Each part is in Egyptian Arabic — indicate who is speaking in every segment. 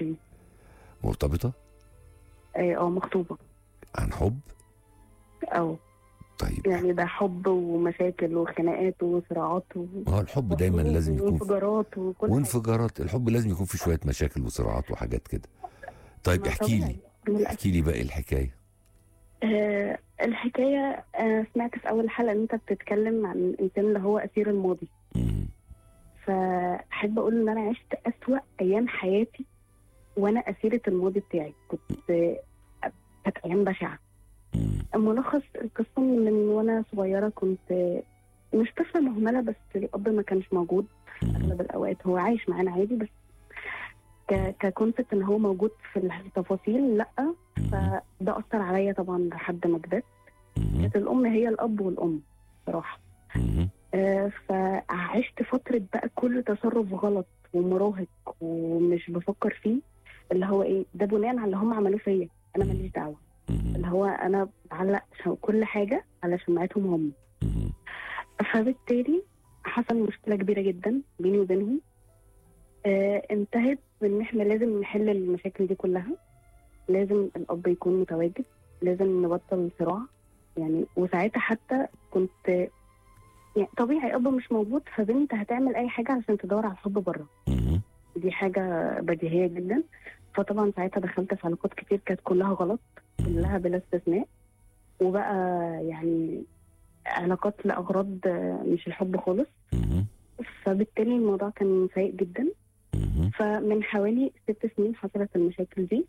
Speaker 1: 21
Speaker 2: مرتبطه
Speaker 1: اه آه، مخطوبه
Speaker 2: عن حب
Speaker 1: او
Speaker 2: طيب
Speaker 1: يعني ده حب ومشاكل وخناقات وصراعات و...
Speaker 2: ما هو الحب دايما لازم يكون في
Speaker 1: وانفجارات وكل حاجة.
Speaker 2: وانفجارات الحب لازم يكون في شويه مشاكل وصراعات وحاجات كده طيب
Speaker 1: ما
Speaker 2: احكي لي
Speaker 1: طبيعي. للأسف.
Speaker 2: احكي لي باقي الحكايه
Speaker 1: آه الحكايه آه سمعت في اول حلقه ان انت بتتكلم عن الانسان اللي هو اسير الماضي
Speaker 2: مم.
Speaker 1: فاحب اقول ان انا عشت اسوا ايام حياتي وانا اسيره الماضي بتاعي كنت آه، كانت ايام بشعه
Speaker 2: مم.
Speaker 1: ملخص القصه من وانا صغيره كنت آه، مش طفله مهمله بس الاب ما كانش موجود في
Speaker 2: مم.
Speaker 1: اغلب الاوقات هو عايش معانا عادي بس ك- ككونسبت ان هو موجود في التفاصيل لا
Speaker 2: مم.
Speaker 1: فده اثر عليا طبعا لحد ما كبرت
Speaker 2: مم.
Speaker 1: كانت الام هي الاب والام صراحه
Speaker 2: مم.
Speaker 1: آه، فعشت فتره بقى كل تصرف غلط ومراهق ومش بفكر فيه اللي هو ايه ده بناء على اللي هم عملوه فيا انا ماليش دعوه
Speaker 2: مم.
Speaker 1: اللي هو انا بعلق شو- كل حاجه على شماعتهم هم
Speaker 2: مم.
Speaker 1: فبالتالي حصل مشكله كبيره جدا بيني وبينهم آه انتهت بان احنا لازم نحل المشاكل دي كلها لازم الاب يكون متواجد لازم نبطل صراع يعني وساعتها حتى كنت يعني طبيعي اب مش موجود فبنت هتعمل اي حاجه عشان تدور على الحب بره
Speaker 2: مم.
Speaker 1: دي حاجه بديهيه جدا فطبعا ساعتها دخلت في علاقات كتير كانت كلها غلط كلها بلا استثناء وبقى يعني علاقات لاغراض آه، مش الحب خالص
Speaker 2: مم.
Speaker 1: فبالتالي الموضوع كان سيء جدا
Speaker 2: مم.
Speaker 1: فمن حوالي ست سنين حصلت المشاكل دي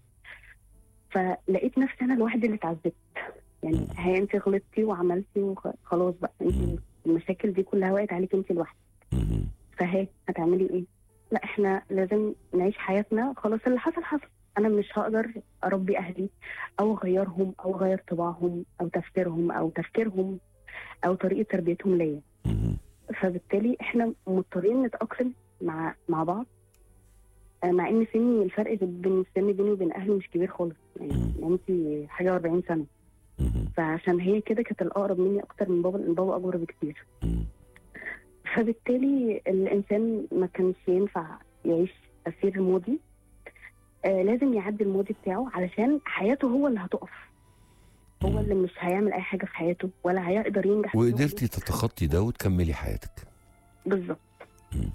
Speaker 1: فلقيت نفسي انا الواحده اللي اتعذبت يعني هي انت غلطتي وعملتي وخلاص بقى انت المشاكل دي كلها وقعت عليك انت لوحدك
Speaker 2: مم.
Speaker 1: فهي هتعملي ايه؟ لا احنا لازم نعيش حياتنا خلاص اللي حصل حصل انا مش هقدر اربي اهلي او اغيرهم او اغير طباعهم او تفكيرهم او تفكيرهم او طريقه تربيتهم ليا
Speaker 2: مم.
Speaker 1: فبالتالي احنا مضطرين نتاقلم مع مع بعض آه، مع ان سني الفرق بين السن بيني وبين اهلي مش كبير خالص يعني مامتي حاجه و40 سنه
Speaker 2: مم.
Speaker 1: فعشان هي كده كانت الاقرب مني اكتر من بابا لان بابا اكبر بكتير
Speaker 2: مم.
Speaker 1: فبالتالي الانسان ما كانش ينفع يعيش اسير الماضي آه لازم يعدي الماضي بتاعه علشان حياته هو اللي هتقف هو اللي مش هيعمل اي حاجه في حياته ولا هيقدر ينجح في شغله.
Speaker 2: وقدرتي تتخطي ده وتكملي حياتك
Speaker 1: بالظبط
Speaker 2: مم.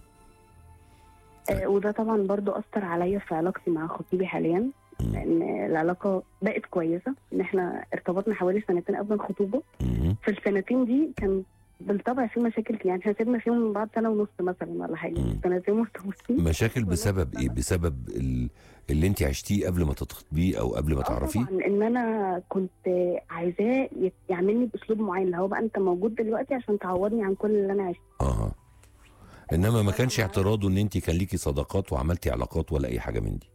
Speaker 1: آه وده طبعا برضو اثر عليا في علاقتي مع خطيبي حاليا
Speaker 2: مم.
Speaker 1: لان العلاقه بقت كويسه ان احنا ارتبطنا حوالي سنتين قبل الخطوبه
Speaker 2: مم.
Speaker 1: في السنتين دي كان بالطبع في مشاكل يعني احنا سيبنا فيهم من بعد سنه ونص مثلا ولا حاجه
Speaker 2: مم.
Speaker 1: سنتين متواصلين
Speaker 2: مشاكل بسبب ايه بسبب ال... اللي انت عشتيه قبل ما تتخطبيه او قبل ما
Speaker 1: آه
Speaker 2: تعرفيه
Speaker 1: طبعا ان انا كنت عايزاه يت- يعملني باسلوب معين اللي هو بقى انت موجود دلوقتي عشان تعوضني عن كل اللي انا عشته
Speaker 2: اه انما ما كانش اعتراضه ان انت كان ليكي صداقات وعملتي علاقات ولا اي حاجه من دي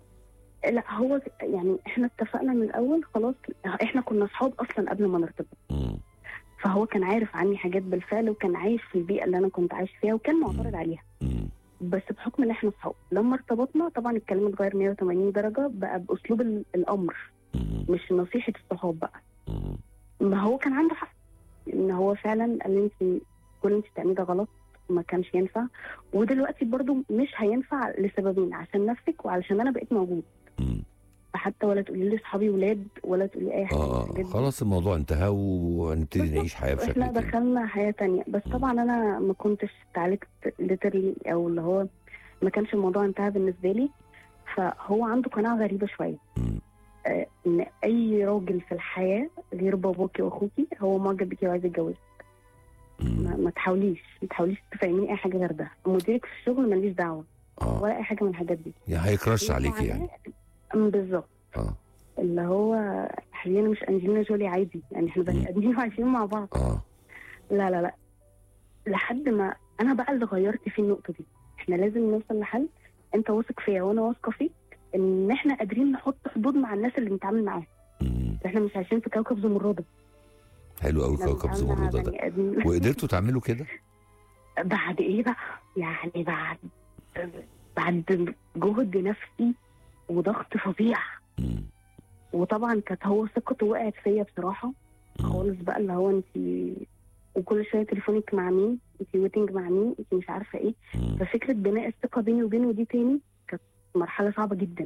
Speaker 1: لا هو يعني احنا اتفقنا من الاول خلاص احنا كنا اصحاب اصلا قبل ما نرتبط
Speaker 2: مم.
Speaker 1: فهو كان عارف عني حاجات بالفعل وكان عايش في البيئه اللي انا كنت عايش فيها وكان معترض عليها
Speaker 2: مم.
Speaker 1: بس بحكم ان احنا اصحاب لما ارتبطنا طبعا الكلام اتغير 180 درجه بقى باسلوب ال- الامر
Speaker 2: مم.
Speaker 1: مش نصيحه الصحاب بقى
Speaker 2: مم.
Speaker 1: ما هو كان عنده حق ان هو فعلا قال لي انت كل اللي انت بتعمليه ده غلط وما كانش ينفع ودلوقتي برضو مش هينفع لسببين عشان نفسك وعلشان انا بقيت موجود
Speaker 2: مم.
Speaker 1: فحتى ولا تقولي لي اصحابي ولاد ولا تقولي اي حاجه من
Speaker 2: اه
Speaker 1: الحاجات دي.
Speaker 2: خلاص الموضوع انتهى وهنبتدي
Speaker 1: بالظبط.
Speaker 2: نعيش حياه بشكل
Speaker 1: احنا
Speaker 2: تاني
Speaker 1: دخلنا حياه تانية بس
Speaker 2: مم.
Speaker 1: طبعا انا ما كنتش اتعالجت ليترلي او اللي هو ما كانش الموضوع انتهى بالنسبه لي فهو عنده قناعه غريبه شويه
Speaker 2: مم.
Speaker 1: آه، ان اي راجل في الحياه غير باباكي واخوكي هو معجب بيكي وعايز يتجوزك
Speaker 2: مم.
Speaker 1: ما, ما تحاوليش ما تحاوليش تفهميني اي حاجه غير ده مديرك في الشغل ماليش دعوه
Speaker 2: اه
Speaker 1: ولا اي حاجه من الحاجات دي
Speaker 2: يعني هيكرش عليكي
Speaker 1: ومعناه-
Speaker 2: يعني
Speaker 1: أم بالظبط
Speaker 2: اه
Speaker 1: اللي هو حاليا مش انجلينا جولي عادي يعني احنا بني ادمين وعايشين مع بعض
Speaker 2: اه
Speaker 1: لا لا لا لحد ما انا بقى اللي غيرت فيه النقطه دي احنا لازم نوصل لحل انت واثق فيا وانا واثقه فيك ان احنا قادرين نحط حدود مع الناس اللي بنتعامل معاها
Speaker 2: مم.
Speaker 1: احنا مش عايشين في كوكب زمرده
Speaker 2: حلو قوي
Speaker 1: احنا
Speaker 2: كوكب
Speaker 1: بنتعامل مع
Speaker 2: زمرده ده
Speaker 1: بني آدمين.
Speaker 2: وقدرتوا تعملوا كده
Speaker 1: بعد ايه بقى يعني بعد بعد جهد نفسي وضغط فظيع
Speaker 2: مم.
Speaker 1: وطبعا كانت هو ثقته وقعت فيا بصراحه
Speaker 2: مم.
Speaker 1: خالص بقى اللي هو انت وكل شويه تليفونك مع مين انت ويتنج مع مين انت مش عارفه ايه
Speaker 2: مم.
Speaker 1: ففكره بناء الثقه بيني وبينه دي تاني كانت مرحله صعبه جدا